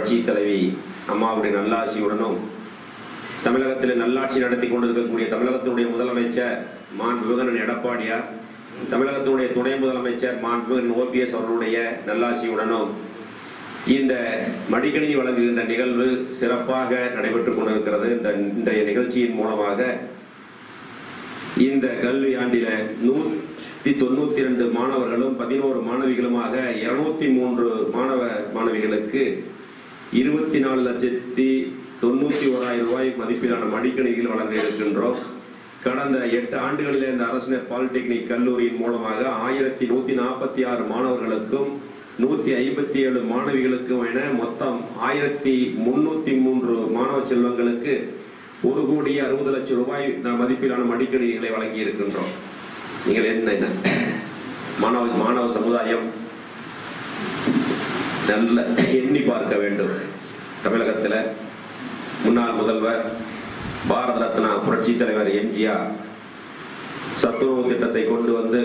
புரட்சி தலைவி அம்மாவுடைய நல்லாட்சியுடனும் தமிழகத்தில் நல்லாட்சி நடத்தி கொண்டிருக்கக்கூடிய தமிழகத்தினுடைய முதலமைச்சர் மாண்புமிகு எடப்பாடியார் தமிழகத்தினுடைய துணை முதலமைச்சர் மாண்புமிகு ஓபிஎஸ் அவர்களுடைய நல்லாட்சியுடனும் இந்த மடிக்கணினி வழங்குகின்ற நிகழ்வு சிறப்பாக நடைபெற்றுக் கொண்டிருக்கிறது இந்த இன்றைய நிகழ்ச்சியின் மூலமாக இந்த கல்வி ஆண்டில நூத்தி தொண்ணூத்தி ரெண்டு மாணவர்களும் பதினோரு மாணவிகளுமாக இருநூத்தி மூன்று மாணவ மாணவிகளுக்கு இருபத்தி நாலு லட்சத்தி தொண்ணூத்தி ஓராயிரம் ரூபாய் மதிப்பிலான மடிக்கணிகள் வழங்க இருக்கின்றோம் கடந்த எட்டு ஆண்டுகளில் இந்த அரசினர் பாலிடெக்னிக் கல்லூரியின் மூலமாக ஆயிரத்தி நூத்தி நாற்பத்தி ஆறு மாணவர்களுக்கும் நூத்தி ஐம்பத்தி ஏழு மாணவிகளுக்கும் என மொத்தம் ஆயிரத்தி முன்னூத்தி மூன்று மாணவ செல்வங்களுக்கு ஒரு கோடி அறுபது லட்சம் ரூபாய் மதிப்பிலான மடிக்கணிகளை வழங்கி இருக்கின்றோம் நீங்கள் என்ன என்ன மாணவ மாணவ சமுதாயம் நல்ல எண்ணி பார்க்க வேண்டும் தமிழகத்தில் முன்னாள் முதல்வர் பாரத ரத்னா புரட்சி தலைவர் எம்ஜிஆர் சத்துணவு திட்டத்தை கொண்டு வந்து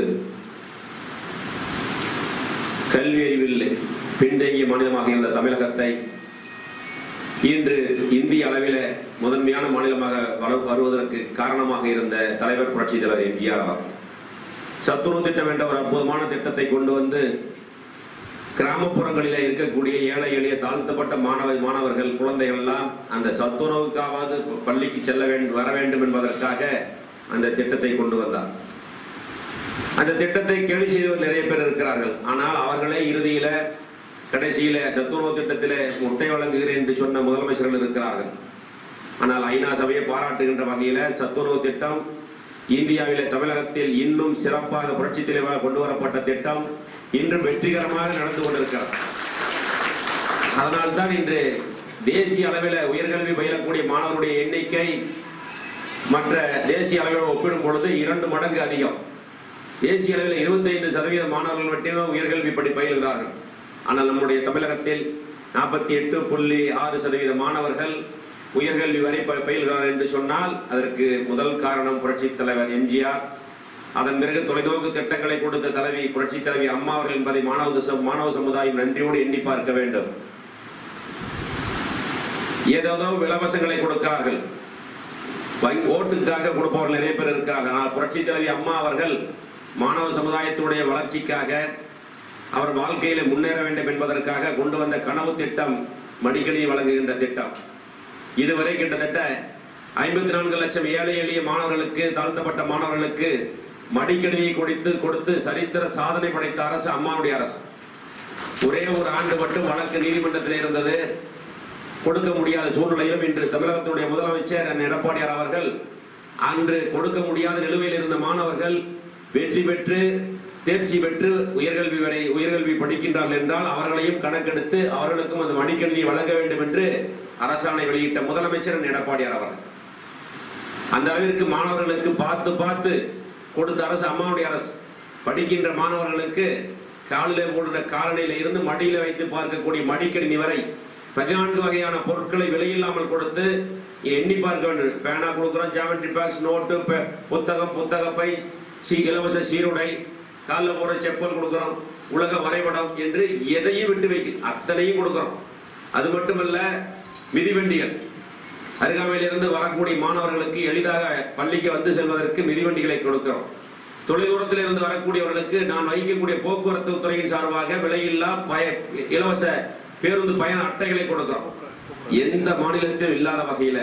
கல்வி அறிவில் பின்தங்கிய மாநிலமாக இருந்த தமிழகத்தை இன்று இந்திய அளவில் முதன்மையான மாநிலமாக வள- வருவதற்கு காரணமாக இருந்த தலைவர் புரட்சி தலைவர் எம்ஜிஆர் அவர் சத்துணவு திட்டம் என்ற ஒரு அற்புதமான திட்டத்தை கொண்டு வந்து கிராமப்புறங்களிலே இருக்கக்கூடிய ஏழை எளிய தாழ்த்தப்பட்ட மாணவ மாணவர்கள் குழந்தைகள் எல்லாம் அந்த சத்துணவுக்காவது பள்ளிக்கு செல்ல வேண்டும் வர வேண்டும் என்பதற்காக அந்த திட்டத்தை கொண்டு வந்தார் அந்த திட்டத்தை கேலி செய்தவர் நிறைய பேர் இருக்கிறார்கள் ஆனால் அவர்களே இறுதியில கடைசியில சத்துணவு திட்டத்திலே முட்டை வழங்குகிறேன் என்று சொன்ன முதலமைச்சர்கள் இருக்கிறார்கள் ஆனால் ஐநா சபையை பாராட்டுகின்ற வகையில சத்துணவு திட்டம் இந்தியாவிலே தமிழகத்தில் இன்னும் சிறப்பாக புரட்சி தலைவராக கொண்டு வரப்பட்ட திட்டம் இன்றும் வெற்றிகரமாக நடந்து கொண்டிருக்கிறது அதனால்தான் இன்று தேசிய அளவில் உயர்கல்வி பயிலக்கூடிய மாணவருடைய எண்ணிக்கை மற்ற தேசிய அளவில் ஒப்பிடும் பொழுது இரண்டு மடங்கு அதிகம் தேசிய அளவில் 25% சதவீத மாணவர்கள் மட்டுமே உயர்கல்வி படி பயில்கிறார்கள் ஆனால் நம்முடைய தமிழகத்தில் நாற்பத்தி எட்டு புள்ளி ஆறு சதவீத மாணவர்கள் உயர்கல்வி வரை ப- பயில்கிறார்கள் என்று சொன்னால் அதற்கு முதல் காரணம் புரட்சி தலைவர் எம்ஜிஆர் அதன் பிறகு தொலைநோக்கு திட்டங்களை கொடுத்த தலைவி புரட்சி தலைவி அம்மா அவர்கள் என்பதை மாணவ ச- மாணவ சமுதாயம் நன்றியோடு எண்ணி பார்க்க வேண்டும் ஏதேதோ இலவசங்களை கொடுக்கிறார்கள் வங்கி- ஓட்டுக்காக கொடுப்பவர்கள் நிறைய பேர் இருக்கிறார்கள் ஆனால் புரட்சி தலைவி அம்மா அவர்கள் மாணவ சமுதாயத்துடைய வளர்ச்சிக்காக அவர் வாழ்க்கையில முன்னேற வேண்டும் என்பதற்காக கொண்டு வந்த கனவு திட்டம் மடிக்கணி வழங்குகின்ற திட்டம் இதுவரை கிட்டத்தட்ட ஐம்பத்தி நான்கு லட்சம் ஏழை எளிய மாணவர்களுக்கு தாழ்த்தப்பட்ட மாணவர்களுக்கு மடிக்கணினியை கொடுத்து கொடுத்து சரித்திர சாதனை படைத்த அரசு அம்மாவுடைய அரசு ஒரே ஒரு ஆண்டு மட்டும் வழக்கு நீதிமன்றத்தில் இருந்தது கொடுக்க முடியாத சூழ்நிலையிலும் இன்று தமிழகத்துடைய முதலமைச்சர் அண்ணன் எடப்பாடியார் அவர்கள் அன்று கொடுக்க முடியாத நிலுவையில் இருந்த மாணவர்கள் வெற்றி பெற்று தேர்ச்சி பெற்று உயர்கல்வி வரை உயர்கல்வி படிக்கின்றார்கள் என்றால் அவர்களையும் கணக்கெடுத்து அவர்களுக்கும் அந்த மடிக்கல்வியை வழங்க வேண்டும் என்று அரசாணை வெளியிட்ட முதலமைச்சர் அண்ணன் எடப்பாடியார் அவர்கள் அந்த அளவிற்கு மாணவர்களுக்கு பார்த்து பார்த்து கொடுத்த அரசு அம்மாவுடைய அரசு படிக்கின்ற மாணவர்களுக்கு காலிலே போடுற காலணியில இருந்து மடியில வைத்து பார்க்கக்கூடிய மடிக்கணினி வரை பதினான்கு வகையான பொருட்களை விலையில்லாமல் கொடுத்து எண்ணி பார்க்க வேண்டும் பேனா கொடுக்குறோம் ஜாமெட்ரி பாக்ஸ் நோட்டு பெ- புத்தகம் புத்தகப்பை சி இலவச சீருடை காலில் போடுற செப்பல் கொடுக்குறோம் உலக வரைபடம் என்று எதையும் விட்டு வைக்க அத்தனையும் கொடுக்குறோம் அது மட்டுமல்ல மிதிவண்டிகள் அருகாமையிலிருந்து வரக்கூடிய மாணவர்களுக்கு எளிதாக பள்ளிக்கு வந்து செல்வதற்கு மிதிவண்டிகளை கொடுக்கிறோம் தொலைதூரத்தில் இருந்து வரக்கூடியவர்களுக்கு நான் வைக்கக்கூடிய போக்குவரத்து துறையின் சார்பாக விலையில்லா பய இலவச பேருந்து பயண அட்டைகளை கொடுக்கிறோம் எந்த மாநிலத்திலும் இல்லாத வகையில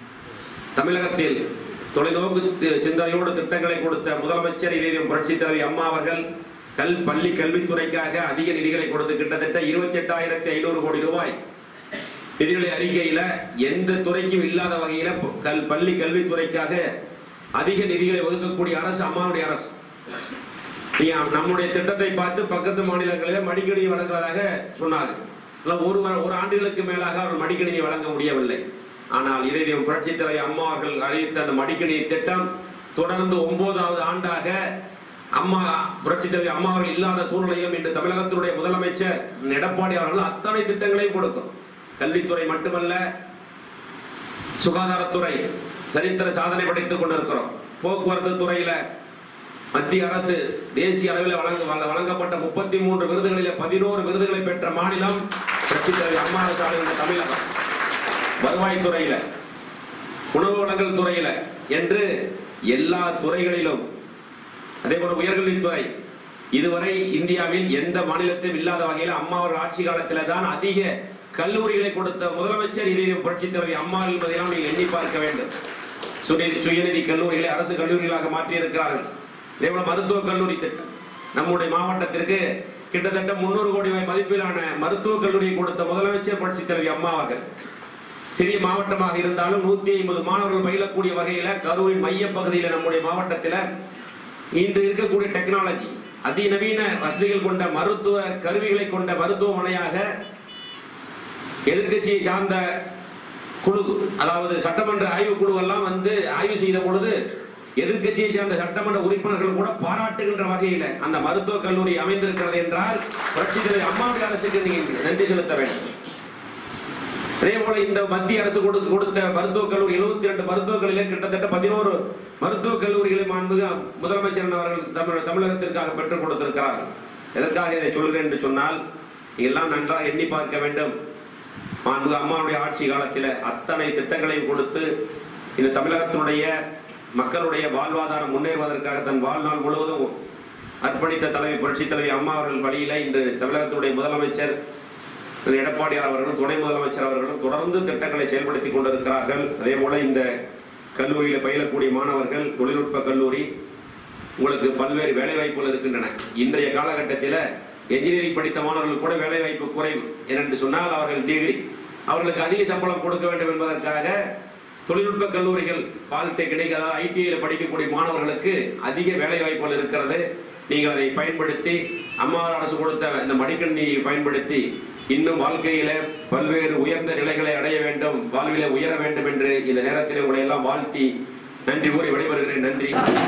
தமிழகத்தில் தொலைநோக்கு தி- சிந்தனையோடு திட்டங்களை கொடுத்த முதலமைச்சர் இதயம் புரட்சி தலைவி அம்மா அவர்கள் கல் பள்ளி கல்வித்துறைக்காக அதிக நிதிகளை கொடுத்து கிட்டத்தட்ட இருபத்தி எட்டாயிரத்தி ஐநூறு கோடி ரூபாய் நிதிநிலை அறிக்கையில எந்த துறைக்கும் இல்லாத வகையில ப- கல் பள்ளி கல்வித்துறைக்காக அதிக நிதிகளை ஒதுக்கக்கூடிய அரசு அம்மாவுடைய அரசு நீங்க நம்முடைய திட்டத்தை பார்த்து பக்கத்து மாநிலங்களிலே மடிக்கணினி வழங்குவதாக சொன்னார் ஆனா ஒரு வ- ஒரு ஆண்டுகளுக்கு மேலாக அவர் மடிக்கணினி வழங்க முடியவில்லை ஆனால் இதை புரட்சி தலைவர் அம்மா அவர்கள் அறிவித்த அந்த மடிக்கணினி திட்டம் தொடர்ந்து ஒன்பதாவது ஆண்டாக அம்மா புரட்சி தலைவர் அம்மா அவர்கள் இல்லாத சூழ்நிலையிலும் இன்று தமிழகத்தினுடைய முதலமைச்சர் எடப்பாடி அவர்கள் அத்தனை திட்டங்களையும் கொடுக்கும் கல்வித்துறை மட்டுமல்ல சுகாதாரத்துறை சரித்திர சாதனை படைத்துக் கொண்டிருக்கிறோம் போக்குவரத்து துறையில மத்திய அரசு தேசிய அளவில் வழங்க வழங்க- வழங்கப்பட்ட முப்பத்தி மூன்று விருதுகளிலே பதினோரு விருதுகளை பெற்ற மாநிலம் புரட்சித் தலைவி அம்மா அரசு ஆளுகின்ற தமிழகம் வருவாய்த்துறையில உணவு வழங்கல் துறையில என்று எல்லா துறைகளிலும் அதே போல உயர்கல்வித்துறை இதுவரை இந்தியாவில் எந்த மாநிலத்திலும் இல்லாத வகையில் அம்மா அவர்கள் ஆட்சி காலத்தில தான் அதிக கல்லூரிகளை கொடுத்த முதலமைச்சர் இதை புரட்சித் தலைவி அம்மா என்பதையெல்லாம் நீங்கள் எண்ணி பார்க்க வேண்டும் சுயநிதி சுயநிதி கல்லூரிகளை அரசு கல்லூரிகளாக மாற்றி இருக்கிறார்கள் இதே போல மருத்துவக் கல்லூரி திட்டம் நம்முடைய மாவட்டத்திற்கு கிட்டத்தட்ட முன்னூறு கோடி ரூபாய் மதிப்பிலான மருத்துவக் கல்லூரியை கொடுத்த முதலமைச்சர் புரட்சித் தலைவி அம்மா அவர்கள் சிறிய மாவட்டமாக இருந்தாலும் நூத்தி ஐம்பது மாணவர்கள் பயிலக்கூடிய வகையில கரூரின் மைய பகுதியில நம்முடைய மாவட்டத்தில் இன்று இருக்கக்கூடிய டெக்னாலஜி அதிநவீன வசதிகள் கொண்ட மருத்துவ கருவிகளை கொண்ட மருத்துவமனையாக எதிர்க்கட்சியை சார்ந்த குழு அதாவது சட்டமன்ற ஆய்வு குழு எல்லாம் வந்து ஆய்வு செய்த பொழுது எதிர்க்கட்சியை சேர்ந்த சட்டமன்ற உறுப்பினர்கள் கூட பாராட்டுகின்ற வகையில அந்த மருத்துவக் கல்லூரி அமைந்திருக்கிறது என்றால் புரட்சித் தலைவர் அம்மாவுடைய அரசுக்கு நீங்கள் நன்றி செலுத்த வேண்டும் அதே போல இந்த மத்திய அரசு கொடுத்த கொடுத்த மருத்துவக் கல்லூரி 72 ரெண்டு மருத்துவக் கல்லூரியிலே கிட்டத்தட்ட பதினோரு மருத்துவக் கல்லூரிகளை மாண்புக முதலமைச்சர் அவர்கள் தமிழ் தமிழகத்திற்காக பெற்றுக் கொடுத்திருக்கிறார்கள் எதற்காக இதை சொல்கிறேன் என்று சொன்னால் எல்லாம் நன்றாக எண்ணி பார்க்க வேண்டும் மாண்புக அம்மாவுடைய ஆட்சி காலத்தில் அத்தனை திட்டங்களையும் கொடுத்து இந்த தமிழகத்தினுடைய மக்களுடைய வாழ்வாதாரம் முன்னேறுவதற்காக தன் வாழ்நாள் முழுவதும் அர்ப்பணித்த தலைவி புரட்சித் தலைவி அம்மா அவர்கள் வழியில இன்று தமிழகத்தினுடைய முதலமைச்சர் திரு எடப்பாடியார் அவர்களும் துணை முதலமைச்சர் அவர்களும் தொடர்ந்து திட்டங்களை செயல்படுத்திக் கொண்டிருக்கிறார்கள் அதே போல இந்த கல்லூரியில் பயிலக்கூடிய மாணவர்கள் தொழில்நுட்ப கல்லூரி உங்களுக்கு பல்வேறு வேலை வாய்ப்புகள் இருக்கின்றன இன்றைய காலகட்டத்தில் என்ஜினியரிங் படித்த மாணவர்கள் கூட வேலை வாய்ப்பு குறைவு ஏனென்று சொன்னால் அவர்கள் டிகிரி அவர்களுக்கு அதிக சம்பளம் கொடுக்க வேண்டும் என்பதற்காக தொழில்நுட்ப கல்லூரிகள் பாலிடெக்னிக் அதாவது ஐடிஐல படிக்கக்கூடிய மாணவர்களுக்கு அதிக வேலை வாய்ப்புகள் இருக்கிறது நீங்கள் அதை பயன்படுத்தி அம்மா அரசு கொடுத்த இந்த மடிக்கணினியை பயன்படுத்தி இன்னும் வாழ்க்கையில பல்வேறு உயர்ந்த நிலைகளை அடைய வேண்டும் வாழ்வில உயர வேண்டும் என்று இந்த நேரத்தில் உங்களை எல்லாம் வாழ்த்தி நன்றி கூறி விடைபெறுகிறேன் நன்றி